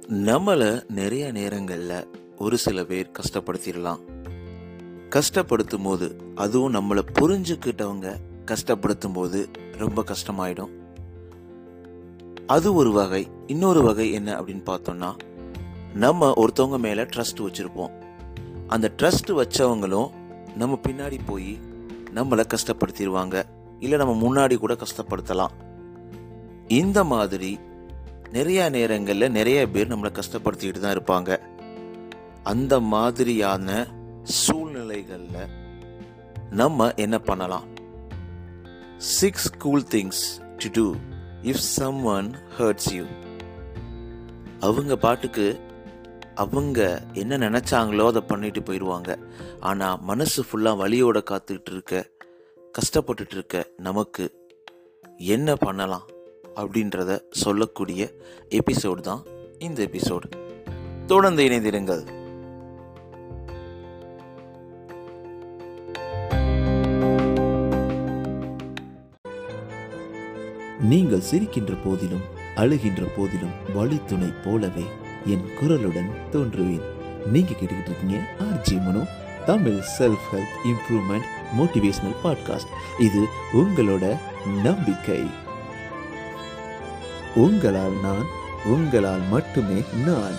நம்மளை நிறைய நேரங்களில் ஒரு சில பேர் கஷ்டப்படுத்திடலாம் கஷ்டப்படுத்தும் போது அதுவும் நம்மளை புரிஞ்சுக்கிட்டவங்க கஷ்டப்படுத்தும் போது ரொம்ப கஷ்டமாயிடும் அது ஒரு வகை இன்னொரு வகை என்ன அப்படின்னு பார்த்தோம்னா நம்ம ஒருத்தவங்க மேலே ட்ரஸ்ட் வச்சுருப்போம் அந்த ட்ரஸ்ட் வச்சவங்களும் நம்ம பின்னாடி போய் நம்மளை கஷ்டப்படுத்திடுவாங்க இல்லை நம்ம முன்னாடி கூட கஷ்டப்படுத்தலாம் இந்த மாதிரி நிறைய நேரங்களில் நிறைய பேர் நம்மளை கஷ்டப்படுத்திக்கிட்டு தான் இருப்பாங்க அந்த மாதிரியான சூழ்நிலைகளில் நம்ம என்ன பண்ணலாம் six cool things to do if someone hurts you அவங்க பாட்டுக்கு அவங்க என்ன நினைச்சாங்களோ அதை பண்ணிட்டு போயிடுவாங்க ஆனால் மனசு ஃபுல்லாக வலியோட காத்துக்கிட்டு இருக்க கஷ்டப்பட்டுட்டு இருக்க நமக்கு என்ன பண்ணலாம் அப்படின்றத சொல்லக்கூடிய எபிசோடு தான் இந்த எபிசோடு தொடர்ந்து இணைந்திருங்கள் நீங்கள் சிரிக்கின்ற போதிலும் அழுகின்ற போதிலும் வழித்துணை போலவே என் குரலுடன் தோன்றுவேன் நீங்க கேட்டுக்கிட்டு இருக்கீங்க RJ Mano Tamil self help improvement motivational podcast இது உங்களோட நம்பிக்கை உங்களால் நான் உங்களால் மட்டுமே நான்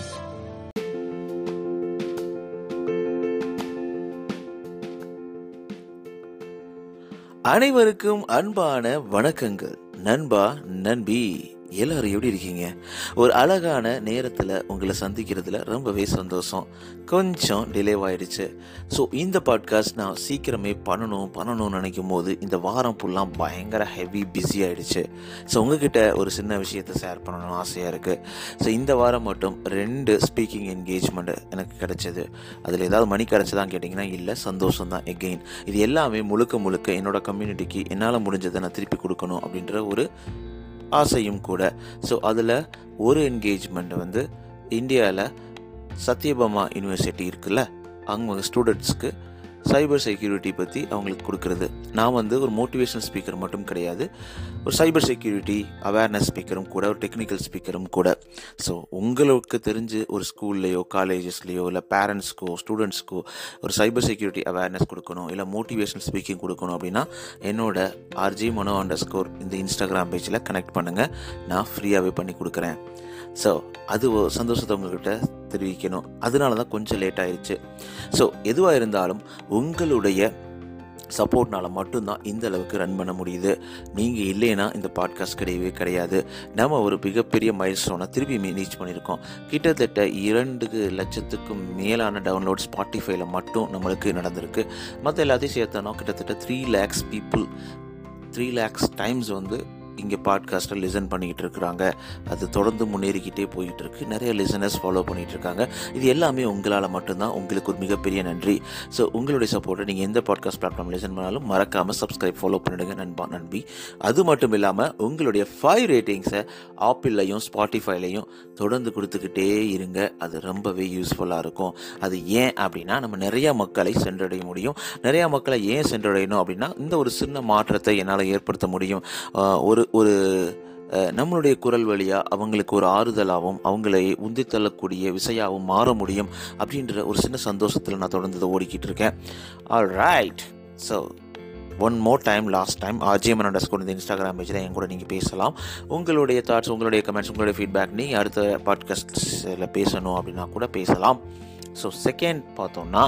அனைவருக்கும் அன்பான வணக்கங்கள் நண்பா நண்பி எல்லாரும் எப்படி இருக்கீங்க ஒரு அழகான நேரத்தில் உங்களை சந்திக்கிறதுல ரொம்பவே சந்தோஷம் கொஞ்சம் டிலே ஆயிடுச்சு ஸோ இந்த பாட்காஸ்ட் நான் சீக்கிரமே பண்ணணும் பண்ணணும்னு நினைக்கும் போது இந்த வாரம் ஃபுல்லாக பயங்கர ஹெவி பிஸி ஆயிடுச்சு ஸோ உங்ககிட்ட ஒரு சின்ன விஷயத்தை ஷேர் பண்ணணும்னு ஆசையாக இருக்குது ஸோ இந்த வாரம் மட்டும் ரெண்டு ஸ்பீக்கிங் என்கேஜ்மெண்ட் எனக்கு கிடைச்சது அதில் ஏதாவது மணி கிடைச்சதான்னு கேட்டிங்கன்னா இல்லை சந்தோஷம் தான் எகெயின் இது எல்லாமே முழுக்க முழுக்க என்னோட கம்யூனிட்டிக்கு என்னால் முடிஞ்சதை நான் திருப்பி கொடுக்கணும் அப்படின்ற ஒரு ஆசையும் கூட ஸோ அதில் ஒரு என்கேஜ்மெண்ட் வந்து இந்தியாவில் சத்யபாமா யூனிவர்சிட்டி இருக்குல்ல அவங்க ஸ்டூடெண்ட்ஸ்க்கு சைபர் செக்யூரிட்டி பற்றி அவங்களுக்கு கொடுக்கறது நான் வந்து ஒரு மோட்டிவேஷனல் ஸ்பீக்கர் மட்டும் கிடையாது ஒரு சைபர் செக்யூரிட்டி அவேர்னஸ் ஸ்பீக்கரும் கூட ஒரு டெக்னிக்கல் ஸ்பீக்கரும் கூட ஸோ உங்களுக்கு தெரிஞ்சு ஒரு ஸ்கூல்லையோ காலேஜஸ்லேயோ இல்லை பேரண்ட்ஸ்க்கோ ஸ்டூடெண்ட்ஸ்க்கோ ஒரு சைபர் செக்யூரிட்டி அவேர்னஸ் கொடுக்கணும் இல்லை மோட்டிவேஷனல் ஸ்பீக்கிங் கொடுக்கணும் அப்படின்னா என்னோட ஆர்ஜி மனோ அண்டர் ஸ்கோர் இந்த இன்ஸ்டாகிராம் பேஜில் கனெக்ட் பண்ணுங்கள் நான் ஃப்ரீயாகவே பண்ணி கொடுக்குறேன் ஸோ அது ஒரு சந்தோஷத்தை உங்ககிட்ட தெரிவிக்கணும் அதனால தான் கொஞ்சம் லேட் ஆயிடுச்சு ஸோ எதுவாக இருந்தாலும் உங்களுடைய சப்போர்ட்னால மட்டும்தான் இந்த அளவுக்கு ரன் பண்ண முடியுது நீங்கள் இல்லைன்னா இந்த பாட்காஸ்ட் கிடையவே கிடையாது நம்ம ஒரு மிகப்பெரிய மைல் ஸ்டோனை திருப்பி ரீச் பண்ணியிருக்கோம் கிட்டத்தட்ட இரண்டு லட்சத்துக்கும் மேலான டவுன்லோட் ஸ்பாட்டிஃபைல மட்டும் நம்மளுக்கு நடந்திருக்கு மற்ற எல்லாத்தையும் சேர்த்தோன்னா கிட்டத்தட்ட three lakhs people three lakhs times வந்து இங்கே பாட்காஸ்ட்டை லிசன் பண்ணிக்கிட்டு இருக்கிறாங்க அது தொடர்ந்து முன்னேறிக்கிட்டே போயிட்டு இருக்கு நிறைய லிசனர்ஸ் ஃபாலோ பண்ணிட்டு இருக்காங்க இது எல்லாமே உங்களால் மட்டும்தான் உங்களுக்கு ஒரு மிகப்பெரிய நன்றி ஸோ உங்களுடைய சப்போர்ட்டை நீங்கள் எந்த பாட்காஸ்ட் பிளாட்ஃபார்ம் லிசன் பண்ணாலும் மறக்காமல் சப்ஸ்கிரைப் ஃபாலோ பண்ணிடுங்க நண்பா நண்பி அது மட்டும் இல்லாமல் உங்களுடைய ஃபைவ் ரேட்டிங்ஸை ஆப்பிள்லையும் ஸ்பாட்டிஃபைலையும் தொடர்ந்து கொடுத்துக்கிட்டே இருங்க அது ரொம்பவே யூஸ்ஃபுல்லாக இருக்கும் அது ஏன் அப்படின்னா நம்ம நிறைய மக்களை சென்றடைய முடியும் நிறையா மக்களை ஏன் சென்றடையணும் அப்படின்னா இந்த ஒரு சின்ன மாற்றத்தை என்னால் ஏற்படுத்த முடியும் ஆஹ் ஒரு ஒரு அஹ், நம்மளுடைய குரல் வழியாக அவங்களுக்கு ஒரு ஆறுதலாகவும் அவங்களை உந்தி தள்ளக்கூடிய விசையாகவும் மாற முடியும் அப்படின்ற ஒரு சின்ன சந்தோஷத்தில் நான் தொடர்ந்து இதை ஓடிக்கிட்டு இருக்கேன் all right so one more time last time RJM underscore இந்த இன்ஸ்டாகிராம் பேஜில் என் கூட நீங்கள் பேசலாம் உங்களுடைய தாட்ஸ் உங்களுடைய கமெண்ட்ஸ் உங்களுடைய ஃபீட்பேக் நீங்கள் அடுத்த பாட்காஸ்டில் பேசணும் அப்படின்னா கூட பேசலாம் ஸோ செகண்ட் பார்த்தோம்னா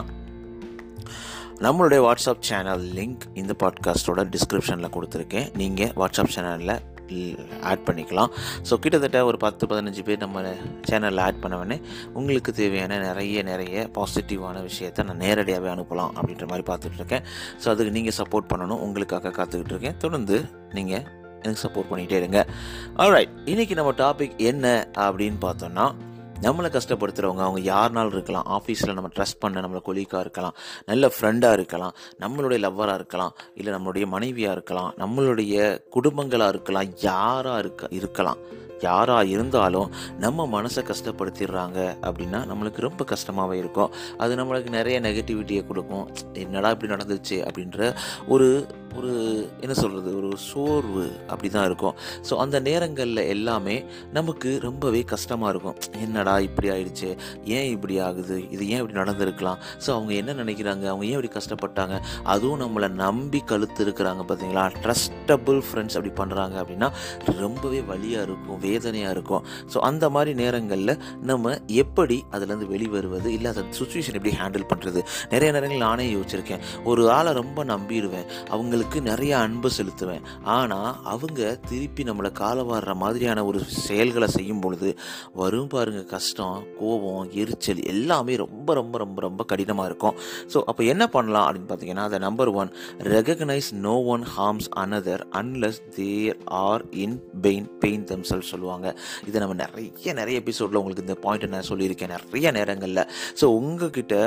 நம்மளுடைய வாட்ஸ்அப் சேனல் லிங்க் இந்த பாட்காஸ்ட்டோட டிஸ்கிரிப்ஷனில் கொடுத்துருக்கேன் நீங்கள் வாட்ஸ்அப் சேனலில் ஆட் பண்ணிக்கலாம் ஸோ கிட்டத்தட்ட ஒரு பத்து பதினஞ்சு பேர் நம்ம சேனலில் ஆட் பண்ணவொடனே உங்களுக்கு தேவையான நிறைய நிறைய பாசிட்டிவான விஷயத்தை நான் நேரடியாகவே அனுப்பலாம் அப்படின்ற மாதிரி பார்த்துட்டு இருக்கேன் ஸோ அதுக்கு நீங்கள் சப்போர்ட் பண்ணணும் உங்களுக்காக காத்துக்கிட்டு இருக்கேன் தொடர்ந்து நீங்கள் எனக்கு சப்போர்ட் பண்ணிகிட்டே இருங்க ஆல்ரைட் இன்னைக்கு நம்ம டாபிக் என்ன அப்படின்னு பார்த்தோம்னா நம்மளை கஷ்டப்படுத்துகிறவங்க அவங்க யாருனாலும் இருக்கலாம் ஆஃபீஸில் நம்ம ட்ரஸ்ட் பண்ண நம்மளை கொலீக்காக இருக்கலாம் நல்ல ஃப்ரெண்டாக இருக்கலாம் நம்மளுடைய லவ்வராக இருக்கலாம் இல்லை நம்மளுடைய மனைவியாக இருக்கலாம் நம்மளுடைய குடும்பங்களாக இருக்கலாம் யாராக இருக்க இருக்கலாம் யாராக இருந்தாலும் நம்ம மனசை கஷ்டப்படுத்திடுறாங்க அப்படின்னா நம்மளுக்கு ரொம்ப கஷ்டமாகவே இருக்கும் அது நம்மளுக்கு நிறைய நெகட்டிவிட்டியை கொடுக்கும் என்னடா இப்படி நடந்துச்சு அப்படின்ற ஒரு ஒரு என்ன சொல்கிறது ஒரு சோர்வு அப்படி தான் இருக்கும் ஸோ அந்த நேரங்களில் எல்லாமே நமக்கு ரொம்பவே கஷ்டமாக இருக்கும் என்னடா இப்படி ஆயிடுச்சு ஏன் இப்படி ஆகுது இது ஏன் இப்படி நடந்திருக்கலாம் ஸோ அவங்க என்ன நினைக்கிறாங்க அவங்க ஏன் இப்படி கஷ்டப்பட்டாங்க அதுவும் நம்மளை நம்பி கழுத்து இருக்கிறாங்க பார்த்தீங்களா ட்ரஸ்டபுள் ஃப்ரெண்ட்ஸ் அப்படி பண்ணுறாங்க அப்படின்னா ரொம்பவே வலியாக இருக்கும் வேதனையாக இருக்கும் ஸோ அந்த மாதிரி நேரங்களில் நம்ம எப்படி அதுலேருந்து வெளிவருவது இல்லை அந்த சுச்சுவேஷன் எப்படி ஹேண்டில் பண்ணுறது நிறைய நேரங்கள் நானே யோசிச்சிருக்கேன் ஒரு ஆளை ரொம்ப நம்பிடுவேன் அவங்களுக்கு நிறைய அன்பு செலுத்துவேன் ஆனால் அவங்க திருப்பி நம்மளை காலவாடுற மாதிரியான ஒரு செயல்களை செய்யும் பொழுது வரும் பாருங்க கஷ்டம் கோபம் எரிச்சல் எல்லாமே ரொம்ப ரொம்ப ரொம்ப ரொம்ப கடினமாக இருக்கும் ஸோ அப்போ என்ன பண்ணலாம் அப்படின்னு பார்த்தீங்கன்னா அந்த number one recognise no one harms another unless there are in pain pain themselves சொல்லுவாங்க இதை நம்ம நிறைய நிறைய எபிசோடில் உங்களுக்கு இந்த பாயிண்ட் நான் சொல்லியிருக்கேன் நிறைய நேரங்களில் ஸோ உங்ககிட்ட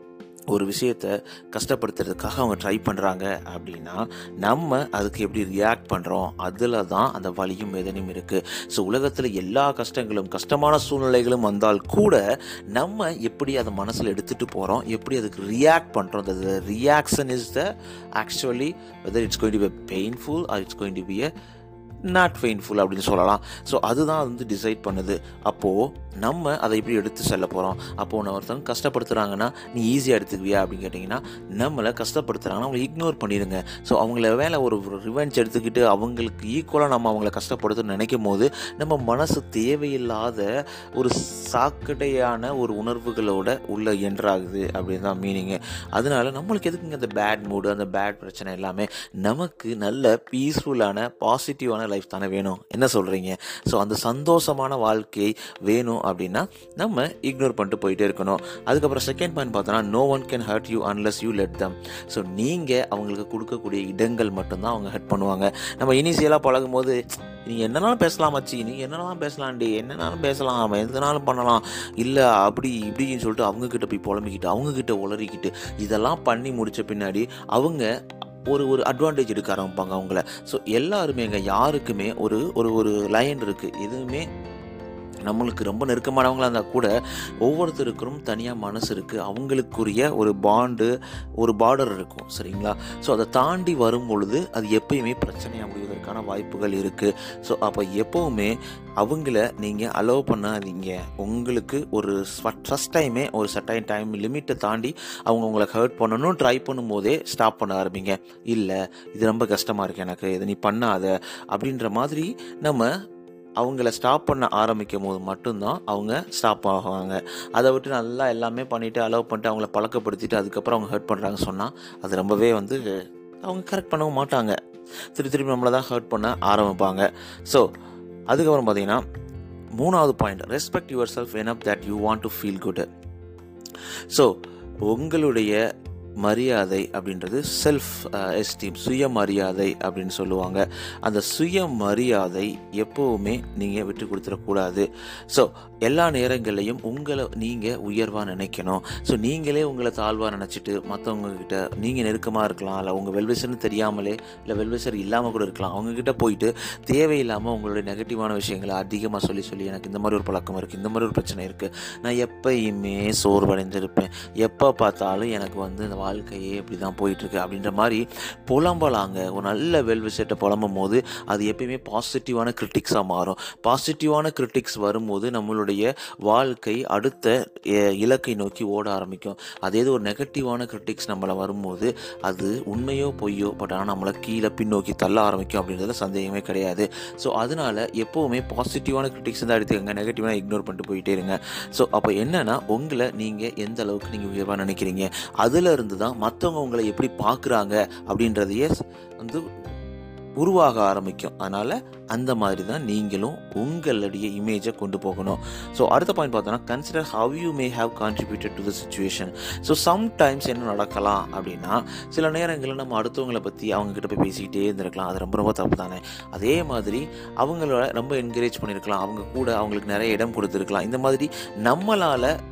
ஒரு விஷயத்த கஷ்டப்படுத்துறதுக்காக அவங்க ட்ரை பண்ணுறாங்க அப்படின்னா நம்ம அதுக்கு எப்படி ரியாக்ட் பண்ணுறோம் அதில் தான் அந்த வலியும் வேதனையும் இருக்குது ஸோ உலகத்தில் எல்லா கஷ்டங்களும் கஷ்டமான சூழ்நிலைகளும் வந்தால் கூட நம்ம எப்படி அதை மனசில் எடுத்துகிட்டு போகிறோம் எப்படி அதுக்கு ரியாக்ட் பண்ணுறோம் அந்த reaction is the actually whether it's going to be painful or it's going to be a not painful அப்படின்னு சொல்லலாம் ஸோ அதுதான் வந்து டிசைட் பண்ணுது அப்போது நம்ம அதை எப்படி எடுத்து செல்ல போகிறோம் அப்போது நான் ஒருத்தவங்க கஷ்டப்படுத்துகிறாங்கன்னா நீ ஈஸியாக எடுத்துக்குவியா அப்படின்னு கேட்டிங்கன்னா நம்மளை கஷ்டப்படுத்துகிறாங்கன்னா அவங்களை இக்னோர் பண்ணிடுங்க ஸோ அவங்கள வேலை ஒரு ரிவெஞ்ச் எடுத்துக்கிட்டு அவங்களுக்கு ஈக்குவலாக நம்ம அவங்கள கஷ்டப்படுத்தணும்னு நினைக்கும் போது நம்ம மனசு தேவையில்லாத ஒரு சாக்கடையான ஒரு உணர்வுகளோட உள்ள என்ட்ராகுது அப்படின்னு தான் மீனிங்கு அதனால நம்மளுக்கு எதுக்குங்க அந்த பேட் மூடு அந்த பேட் பிரச்சனை எல்லாமே நமக்கு நல்ல பீஸ்ஃபுல்லான பாசிட்டிவான லைஃப் தானே வேணும் என்ன சொல்கிறீங்க ஸோ அந்த சந்தோஷமான வாழ்க்கை வேணும் அப்படின்னா நம்ம இக்னோர் பண்ணிட்டு போயிட்டே இருக்கணும் அதுக்கப்புறம் செகண்ட் பாயிண்ட் பார்த்தோன்னா no one can hurt you unless you let them so நீங்கள் அவங்களுக்கு கொடுக்கக்கூடிய இடங்கள் மட்டும்தான் அவங்க ஹர்ட் பண்ணுவாங்க நம்ம இனிஷியலாக பழகும் போது நீ என்னனாலும் பேசலாம் மச்சி நீ என்னனாலும் பேசலாம்டி என்னனாலும் பேசலாம் அவன் எதுனாலும் பண்ணலாம் இல்லை அப்படி இப்படின்னு சொல்லிட்டு அவங்கக்கிட்ட போய் புலம்பிக்கிட்டு அவங்கக்கிட்ட உளறிக்கிட்டு இதெல்லாம் பண்ணி முடித்த பின்னாடி அவங்க ஒரு ஒரு அட்வான்டேஜ் எடுக்க ஆரம்பிப்பாங்க அவங்கள ஸோ எல்லாருமே எங்க யாருக்குமே ஒரு ஒரு ஒரு லைன் இருக்குது எதுவுமே நம்மளுக்கு ரொம்ப நெருக்கமானவங்களாக இருந்தால் கூட ஒவ்வொருத்தருக்கும் தனியாக மனசு இருக்குது அவங்களுக்குரிய ஒரு பாண்டு ஒரு பார்டர் இருக்கும் சரிங்களா ஸோ அதை தாண்டி வரும் பொழுது அது எப்பயுமே பிரச்சனையாக முடிவதற்கான வாய்ப்புகள் இருக்குது ஸோ அப்போ எப்போவுமே அவங்கள நீங்கள் அலோவ் பண்ணாதீங்க உங்களுக்கு ஒரு ஃபஸ்ட் டைமே ஒரு சர்டைன் டைம் லிமிட்டை தாண்டி அவங்க உங்களை ஹர்ட் பண்ணணும் ட்ரை பண்ணும்போதே ஸ்டாப் பண்ண ஆரம்பிங்க இல்லை இது ரொம்ப கஷ்டமாக இருக்கு எனக்கு இதை நீ பண்ணாத அப்படின்ற மாதிரி நம்ம அவங்கள ஸ்டாப் பண்ண ஆரம்பிக்கும் போது மட்டும்தான் அவங்க ஸ்டாப் ஆகுவாங்க அதை விட்டு நல்லா எல்லாமே பண்ணிவிட்டு அலோவ் பண்ணிட்டு அவங்கள பழக்கப்படுத்திட்டு அதுக்கப்புறம் அவங்க ஹர்ட் பண்ணுறாங்க சொன்னால் அது ரொம்பவே வந்து அவங்க கரெக்ட் பண்ணவும் மாட்டாங்க திருப்பி திருப்பி நம்மளை தான் ஹர்ட் பண்ண ஆரம்பிப்பாங்க ஸோ அதுக்கப்புறம் பார்த்தீங்கன்னா மூணாவது point respect yourself enough that you want to feel good so உங்களுடைய மரியாதை அப்படின்றது செல்ஃப் எஸ்டீம் சுயமரியாதை அப்படின்னு சொல்லுவாங்க அந்த சுயமரியாதை எப்போவுமே நீங்கள் விட்டு கொடுத்துடக்கூடாது ஸோ எல்லா நேரங்கள்லையும் உங்களை நீங்கள் உயர்வாக நினைக்கணும் ஸோ நீங்களே உங்களை தாழ்வாக நினச்சிட்டு மற்றவங்க கிட்ட நீங்கள் நெருக்கமாக இருக்கலாம் இல்லை உங்கள் வெல்விசர்னு தெரியாமலே இல்லை வெல்விசர் இல்லாமல் கூட இருக்கலாம் அவங்கக்கிட்ட போயிட்டு தேவையில்லாமல் உங்களுடைய நெகட்டிவான விஷயங்களை அதிகமாக சொல்லி சொல்லி எனக்கு இந்த மாதிரி ஒரு பழக்கம் இருக்குது இந்த மாதிரி ஒரு பிரச்சனை இருக்குது நான் எப்பயுமே சோர்வடைந்திருப்பேன் எப்போ பார்த்தாலும் எனக்கு வந்து இந்த வாழ்க்கையே இப்படி தான் போயிட்டுருக்கு அப்படின்ற மாதிரி புலம்பலாங்க ஒரு நல்ல வெல்விசட்டை புலம்பும் போது அது எப்பயுமே பாசிட்டிவான கிரிட்டிக்ஸாக மாறும் பாசிட்டிவான கிரிட்டிக்ஸ் வரும்போது நம்மளுடைய வாழ்க்கை அடுத்த அஹ், இலக்கை நோக்கி ஓட ஆரம்பிக்கும் அதே இது ஒரு நெகட்டிவான கிரிட்டிக்ஸ் நம்மளை வரும்போது அது உண்மையோ பொய்யோ பட் ஆனால் நம்மளை கீழே பின்னோக்கி தள்ள ஆரம்பிக்கும் அப்படின்றதுல சந்தேகமே கிடையாது ஸோ அதனால எப்போவுமே பாசிட்டிவான கிரிட்டிக்ஸ் தான் எடுத்துக்கங்க நெகட்டிவான இக்னோர் பண்ணிட்டு போயிட்டே இருங்க ஸோ அப்போ என்னன்னா உங்களை நீங்கள் எந்த அளவுக்கு நீங்கள் உயர்வாக நினைக்கிறீங்க அதுல இருந்து தான் மற்றவங்க உங்களை எப்படி பார்க்குறாங்க அப்படின்றதையே வந்து உருவாக ஆரம்பிக்கும் அதனால் அந்த மாதிரி தான் நீங்களும் உங்களுடைய இமேஜை கொண்டு போகணும் ஸோ அடுத்த பாயிண்ட் பார்த்தோன்னா consider how you may have contributed to the situation so sometimes என்ன நடக்கலாம் அப்படின்னா சில நேரங்களில் நம்ம அடுத்தவங்களை பற்றி அவங்க கிட்ட போய் பேசிக்கிட்டே இருந்திருக்கலாம் அது ரொம்ப ரொம்ப தப்பு தானே அதே மாதிரி அவங்கள ரொம்ப என்கரேஜ் பண்ணியிருக்கலாம் அவங்க கூட அவங்களுக்கு நிறைய இடம் கொடுத்துருக்கலாம் இந்த மாதிரி நம்மளால்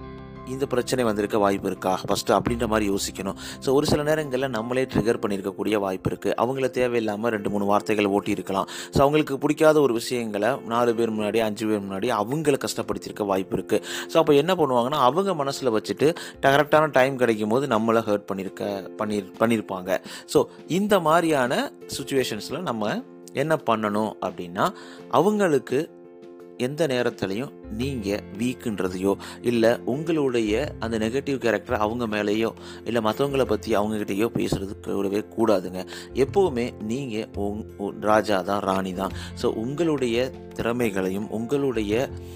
இந்த பிரச்சனை வந்திருக்க வாய்ப்பு இருக்கா ஃபஸ்ட்டு அப்படின்ற மாதிரி யோசிக்கணும் ஸோ ஒரு சில நேரங்களில் நம்மளே ட்ரிகர் பண்ணியிருக்கக்கூடிய வாய்ப்பு இருக்குது அவங்கள தேவையில்லாமல் ரெண்டு மூணு வார்த்தைகள் ஓட்டி இருக்கலாம் ஸோ அவங்களுக்கு பிடிக்காத ஒரு விஷயங்களை நாலு பேர் முன்னாடி அஞ்சு பேர் முன்னாடி அவங்கள கஷ்டப்படுத்தியிருக்க வாய்ப்பு இருக்குது ஸோ அப்போ என்ன பண்ணுவாங்கன்னா அவங்க மனசில் வச்சுட்டு கரெக்டான டைம் கிடைக்கும் போது நம்மளை ஹர்ட் பண்ணியிருக்க பண்ணி பண்ணியிருப்பாங்க ஸோ இந்த மாதிரியான சுச்சுவேஷன்ஸில் நம்ம என்ன பண்ணணும் அப்படின்னா அவங்களுக்கு எந்த நேரத்துலையும் நீங்கள் வீக்குன்றதையோ இல்லை உங்களுடைய அந்த நெகட்டிவ் கேரக்டர் அவங்க மேலேயோ இல்லை மற்றவங்கள பற்றி அவங்ககிட்டயோ பேசுறது கூடவே கூடாதுங்க எப்போவுமே நீங்கள் உங் உ- ராஜா தான் ராணி தான் ஸோ உங்களுடைய திறமைகளையும் உங்களுடைய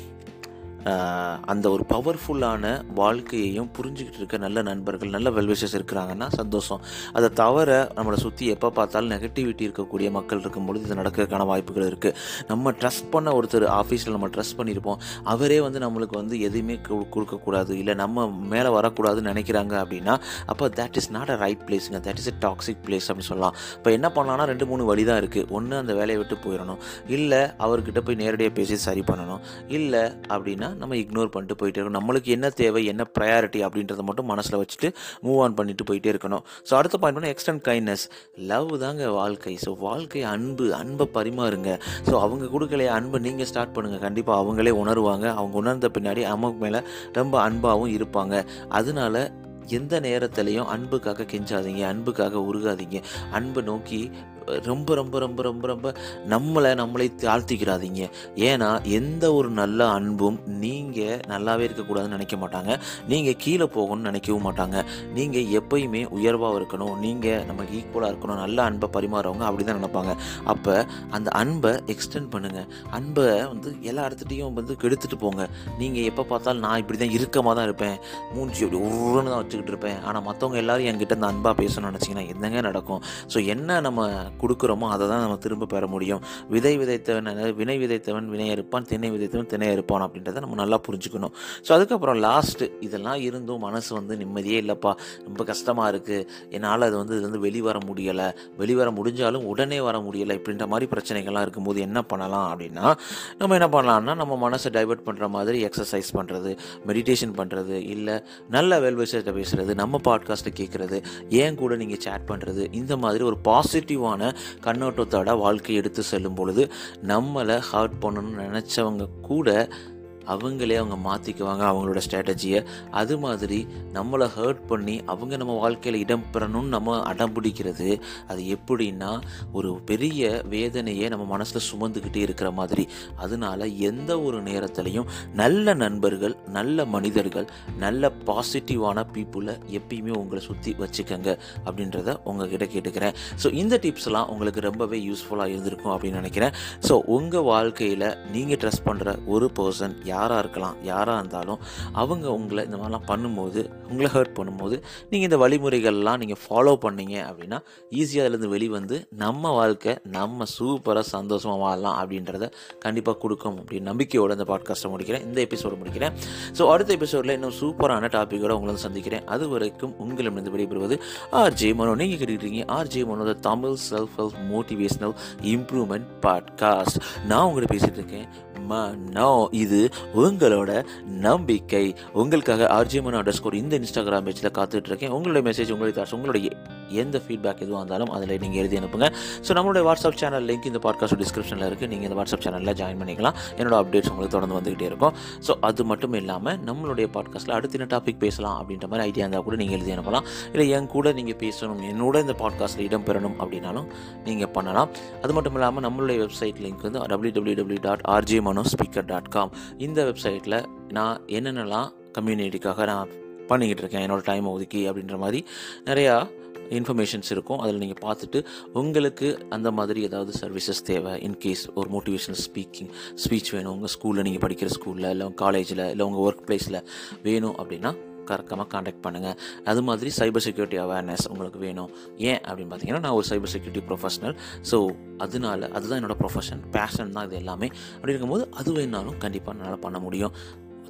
ஆஹ், அந்த ஒரு பவர்ஃபுல்லான வாழ்க்கையையும் புரிஞ்சுக்கிட்டு இருக்க நல்ல நண்பர்கள் நல்ல வெல்விஷஸ் இருக்கிறாங்கன்னா சந்தோஷம் அதை தவிர நம்மளை சுற்றி எப்போ பார்த்தாலும் நெகட்டிவிட்டி இருக்கக்கூடிய மக்கள் இருக்கும் பொழுது இது நடக்கிறதுக்கான வாய்ப்புகள் இருக்குது நம்ம ட்ரஸ்ட் பண்ண ஒருத்தர் ஆஃபீஸில் நம்ம ட்ரஸ்ட் பண்ணியிருப்போம் அவரே வந்து நம்மளுக்கு வந்து எதுவுமே கு- கொடுக்கக்கூடாது இல்லை நம்ம மேலே வரக்கூடாதுன்னு நினைக்கிறாங்க அப்படின்னா அப்போ that is not a right பிளேஸுங்க that is a toxic place அப்படின்னு சொல்லலாம் இப்போ என்ன பண்ணலாம்னா ரெண்டு மூணு வழி தான் இருக்குது ஒன்று அந்த வேலையை விட்டு போயிடணும் இல்லை அவர்கிட்ட போய் நேரடியாக பேசி சரி பண்ணணும் இல்லை அப்படின்னா நம்ம இக்னோர் பண்ணிட்டு போயிட்டே இருக்கணும் நம்மளுக்கு என்ன தேவை என்ன ப்ரையாரிட்டி அப்படின்றத மட்டும் மனசில் வச்சுட்டு மூவ் ஆன் பண்ணிட்டு போயிட்டே இருக்கணும் ஸோ அடுத்த பாயிண்ட் பண்ணால் எக்ஸ்டென்ட் கைண்ட்னஸ் லவ் தாங்க வாழ்க்கை ஸோ வாழ்க்கை அன்பு அன்பை பரிமாறுங்க ஸோ அவங்க கொடுக்கலைய அன்பை நீங்கள் ஸ்டார்ட் பண்ணுங்கள் கண்டிப்பாக அவங்களே உணருவாங்க அவங்க உணர்ந்த பின்னாடி நமக்கு மேலே ரொம்ப அன்பாகவும் இருப்பாங்க அதனால எந்த நேரத்துலையும் அன்புக்காக கெஞ்சாதீங்க அன்புக்காக உருகாதீங்க அன்பை நோக்கி ரொம்ப ரொம்ப ரொம்ப ரொம்ப ரொம்ப நம்மளை நம்மளை தாழ்த்திக்கிறாதீங்க ஏன்னா எந்த ஒரு நல்ல அன்பும் நீங்கள் நல்லாவே இருக்கக்கூடாதுன்னு நினைக்க மாட்டாங்க நீங்கள் கீழே போகணும்னு நினைக்கவும் மாட்டாங்க நீங்கள் எப்பயுமே உயர்வாக இருக்கணும் நீங்கள் நமக்கு ஈக்குவலாக இருக்கணும் நல்ல அன்பை பரிமாறவங்க அப்படி தான் நினைப்பாங்க அப்போ அந்த அன்பை எக்ஸ்டெண்ட் பண்ணுங்கள் அன்பை வந்து எல்லா இடத்துட்டையும் வந்து கெடுத்துட்டு போங்க நீங்கள் எப்போ பார்த்தாலும் நான் இப்படி தான் இறுக்கமாக தான் இருப்பேன் மூஞ்சி அப்படி உருன்னு தான் வச்சுக்கிட்டு இருப்பேன் ஆனால் மற்றவங்க எல்லாரும் என்கிட்ட இந்த அன்பாக பேசணும்னு நினச்சிங்கன்னா என்னங்க நடக்கும் ஸோ என்ன நம்ம கொடுக்குறோமோ அதை தான் நம்ம திரும்ப பெற முடியும் விதை விதைத்தவன் அதாவது வினை விதைத்தவன் வினை இருப்பான் திணை விதைத்தவன் திணை இருப்பான் அப்படின்றத நம்ம நல்லா புரிஞ்சுக்கணும் ஸோ அதுக்கப்புறம் லாஸ்ட்டு இதெல்லாம் இருந்தும் மனசு வந்து நிம்மதியே இல்லைப்பா ரொம்ப கஷ்டமாக இருக்குது என்னால் அது வந்து இதுலேருந்து வெளிவர முடியலை வெளிவர முடிஞ்சாலும் உடனே வர முடியலை இப்படின்ற மாதிரி பிரச்சனைகள்லாம் இருக்கும்போது என்ன பண்ணலாம் அப்படின்னா நம்ம என்ன பண்ணலாம்னா நம்ம மனசை டைவர்ட் பண்ணுற மாதிரி எக்ஸசைஸ் பண்ணுறது மெடிடேஷன் பண்ணுறது இல்லை நல்ல வெல்விஷர்கிட்ட பேசுகிறது நம்ம பாட்காஸ்ட்டை கேட்குறது ஏன் கூட நீங்கள் சேட் பண்ணுறது இந்த மாதிரி ஒரு பாசிட்டிவான கண்ணோட்டத்தோட வாழ்க்கையை எடுத்து செல்லும் பொழுது நம்மளை ஹர்ட் பண்ணணும்னு நினச்சவங்க கூட அவங்களே அவங்க மாற்றிக்குவாங்க அவங்களோட ஸ்ட்ராட்டஜியை அது மாதிரி நம்மளை ஹர்ட் பண்ணி அவங்க நம்ம வாழ்க்கையில் இடம் பெறணும்னு நம்ம அடம் பிடிக்கிறது அது எப்படின்னா ஒரு பெரிய வேதனையை நம்ம மனசில் சுமந்துக்கிட்டே இருக்கிற மாதிரி அதனால எந்த ஒரு நேரத்துலையும் நல்ல நண்பர்கள் நல்ல மனிதர்கள் நல்ல பாசிட்டிவான பீப்புளை எப்பயுமே உங்களை சுற்றி வச்சுக்கோங்க அப்படின்றத உங்ககிட்ட கேட்டுக்கிறேன் ஸோ இந்த டிப்ஸ்லாம் உங்களுக்கு ரொம்பவே யூஸ்ஃபுல்லாக இருந்திருக்கும் அப்படின்னு நினைக்கிறேன் ஸோ உங்கள் வாழ்க்கையில் நீங்கள் ட்ரஸ்ட் பண்ணுற ஒரு பர்சன் யாராக இருக்கலாம் யாராக இருந்தாலும் அவங்க உங்களை இந்த மாதிரிலாம் பண்ணும்போது உங்களை ஹர்ட் பண்ணும்போது நீங்கள் இந்த வழிமுறைகள்லாம் நீங்கள் ஃபாலோ பண்ணீங்க அப்படின்னா ஈஸியாக அதுலேருந்து வெளிவந்து நம்ம வாழ்க்கை நம்ம சூப்பராக சந்தோஷமாக வாழலாம் அப்படின்றத கண்டிப்பாக கொடுக்கும் அப்படின்னு நம்பிக்கையோட இந்த பாட்காஸ்ட்டை முடிக்கிறேன் இந்த எபிசோட முடிக்கிறேன் ஸோ அடுத்த எபிசோடில் இன்னும் சூப்பரான டாப்பிக்கோட உங்களை வந்து சந்திக்கிறேன் அது வரைக்கும் உங்களிடமிருந்து விடைபெறுவது ஆர்ஜே மனோ நீங்கள் கேட்டுக்கிட்டீங்க RJ Mano the Tamil self help motivational improvement podcast நான் உங்கள்கிட்ட பேசிகிட்டு இருக்கேன் மனோ இது உங்களோட நம்பிக்கை உங்களுக்காக ஆர்ஜே மனோ அண்டர் ஸ்கோர் இந்த இன்ஸ்டாகிராம் பேஜில் காத்துட்டு இருக்கேன் உங்களுடைய மெசேஜ் உங்களுடைய தாட்ஸ் உங்களுடைய எந்த ஃபீட்பேக் எதுவாக இருந்தாலும் அதில் நீங்கள் எழுதி அனுப்புங்க ஸோ நம்மளுடைய வாட்ஸ்அப் சேனல் லிங்க் இந்த பாட்காஸ்ட் டிஸ்கிரிப்ஷனில் இருக்குது நீங்கள் இந்த வாட்ஸ்அப் சேனலில் ஜாயின் பண்ணிக்கலாம் என்னோட அப்டேட்ஸ் உங்களுக்கு தொடர்ந்து வந்துகிட்டே இருக்கும் ஸோ அது மட்டும் இல்லாமல் நம்மளுடைய பாட்காஸ்ட்டில் அடுத்த என்ன டாபிக் பேசலாம் அப்படின்ற மாதிரி ஐடியா இருந்தால் கூட நீங்கள் எழுதி அனுப்பலாம் இல்லை என் கூட நீங்கள் பேசணும் என்னோட இந்த பாட்காஸ்ட்டில் இடம் பெறணும் அப்படின்னாலும் நீங்கள் பண்ணலாம் அது மட்டும் இல்லாமல் நம்மளுடைய வெப்சைட் லிங்க் வந்து W W W dot RJ Mano speaker dot com இந்த வெப்சைட்டில் நான் என்னென்னலாம் கம்யூனிட்டிக்காக நான் பண்ணிக்கிட்டு இருக்கேன் என்னோட டைம் ஒதுக்கி அப்படின்ற மாதிரி நிறையா இன்ஃபர்மேஷன்ஸ் இருக்கும் அதில் நீங்கள் பார்த்துட்டு உங்களுக்கு அந்த மாதிரி ஏதாவது சர்வீசஸ் தேவை இன்கேஸ் ஒரு மோட்டிவேஷனல் ஸ்பீக்கிங் ஸ்பீச் வேணும் உங்கள் ஸ்கூலில் நீங்கள் படிக்கிற ஸ்கூலில் இல்லை உங்கள் காலேஜில் இல்லை உங்கள் ஒர்க் பிளேஸில் வேணும் அப்படின்னா கரெக்டாக காண்டாக்ட் பண்ணுங்கள் அது மாதிரி சைபர் செக்யூரிட்டி அவேர்னஸ் உங்களுக்கு வேணும் ஏன் அப்படின்னு பார்த்தீங்கன்னா நான் ஒரு சைபர் செக்யூரிட்டி ப்ரொஃபஷனல் ஸோ அதனால அதுதான் என்னோட ப்ரொஃபஷன் பேஷன் தான் இது எல்லாமே அப்படி இருக்கும்போது அது வேணாலும் கண்டிப்பாக என்னால் பண்ண முடியும்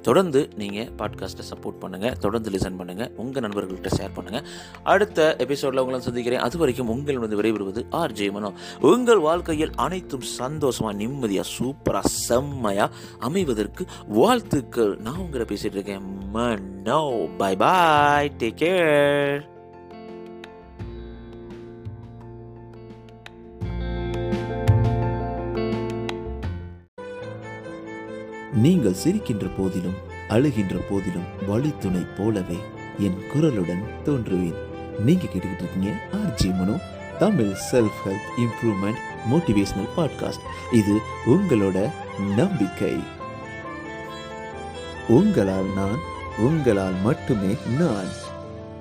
தொடர்ந்து நீங்கள் பாட்காஸ்ட்டை சப்போர்ட் பண்ணுங்கள் தொடர்ந்து லிசன் பண்ணுங்கள் உங்கள் நண்பர்கள்ட்ட ஷேர் பண்ணுங்கள் அடுத்த எபிசோடில் உங்களை சந்திக்கிறேன் அது வரைக்கும் உங்களிடம் விரைவிடுவது ஆர் ஜெய் மனோ உங்கள் வாழ்க்கையில் அனைத்தும் சந்தோஷமாக நிம்மதியாக சூப்பராக செம்மையாக அமைவதற்கு வாழ்த்துக்கள் நான் உங்களை பேசிகிட்டு இருக்கேன் Mano bye bye take care நீங்கள் சிரிக்கின்ற போதிலும் அழுகின்ற போதிலும் வழித்துணை போலவே என் குரலுடன் தோன்றுவேன் நீங்க கேட்டுக்கிட்டு இருக்கீங்க RJ Mano Tamil self help improvement motivational podcast இது உங்களோட நம்பிக்கை உங்களால் நான் உங்களால் மட்டுமே நான்